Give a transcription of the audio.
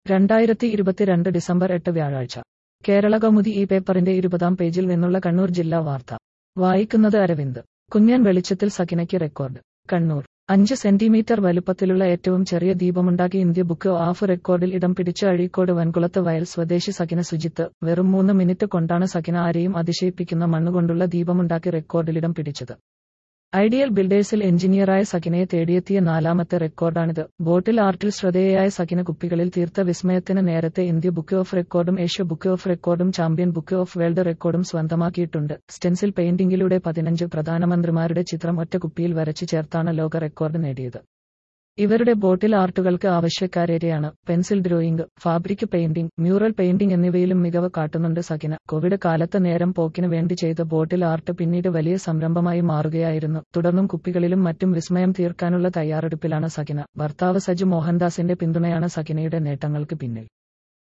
രണ്ടായിരത്തി ഇരുപത്തിരണ്ട് ഡിസംബർ എട്ട് വ്യാഴാഴ്ച കേരള കൗമുദി ഈ പേപ്പറിന്റെ ഇരുപതാം പേജിൽ നിന്നുള്ള കണ്ണൂർ ജില്ലാ വാർത്ത വായിക്കുന്നത് അരവിന്ദ് കുഞ്ഞൻ വെളിച്ചത്തിൽ സകിനയ്ക്ക് റെക്കോർഡ് കണ്ണൂർ അഞ്ച് സെന്റിമീറ്റർ വലുപ്പത്തിലുള്ള ഏറ്റവും ചെറിയ ദീപമുണ്ടാക്കി ഇന്ത്യ ബുക്ക് ഓഫ് റെക്കോർഡിൽ ഇടം പിടിച്ച അഴീക്കോട് വൻകുളത്ത് വയൽ സ്വദേശി സകിന സുജിത്ത് വെറും മൂന്ന് മിനിറ്റ് കൊണ്ടാണ് സകിന ആരെയും അതിശയിപ്പിക്കുന്ന മണ്ണുകൊണ്ടുള്ള ദീപമുണ്ടാക്കി റെക്കോർഡിലിടം പിടിച്ചത് ഐഡിയൽ ബിൽഡേഴ്സിൽ എഞ്ചിനീയറായ സകിനയെ തേടിയെത്തിയ നാലാമത്തെ റെക്കോർഡാണിത് ബോട്ടിൽ ആർട്ടിൽ ശ്രദ്ധേയയായ സകിന കുപ്പികളിൽ തീർത്ത വിസ്മയത്തിന് നേരത്തെ ഇന്ത്യ ബുക്ക് ഓഫ് റെക്കോർഡും ഏഷ്യ ബുക്ക് ഓഫ് റെക്കോർഡും ചാമ്പ്യൻ ബുക്ക് ഓഫ് വേൾഡ് റെക്കോർഡും സ്വന്തമാക്കിയിട്ടുണ്ട് സ്റ്റെൻസിൽ പെയിന്റിംഗിലൂടെ പതിനഞ്ച് പ്രധാനമന്ത്രിമാരുടെ ചിത്രം ഒറ്റ കുപ്പിയിൽ വരച്ചു ചേർത്താണ് ലോക റെക്കോർഡ് നേടിയത് ഇവരുടെ ബോട്ടിൽ ആർട്ടുകൾക്ക് ആവശ്യക്കാരേരെയാണ് pencil drawing fabric painting mural painting എന്നിവയിലും മികവ് കാട്ടുന്നുണ്ട് സകിന കോവിഡ് കാലത്ത് നേരം പോക്കിന് വേണ്ടി ചെയ്ത ബോട്ടിൽ ആർട്ട് പിന്നീട് വലിയ സംരംഭമായി മാറുകയായിരുന്നു തുടർന്നും കുപ്പികളിലും മറ്റും വിസ്മയം തീർക്കാനുള്ള തയ്യാറെടുപ്പിലാണ് സകിന ഭർത്താവ് സജു മോഹൻദാസിന്റെ പിന്തുണയാണ് സകിനയുടെ നേട്ടങ്ങൾക്ക് പിന്നിൽ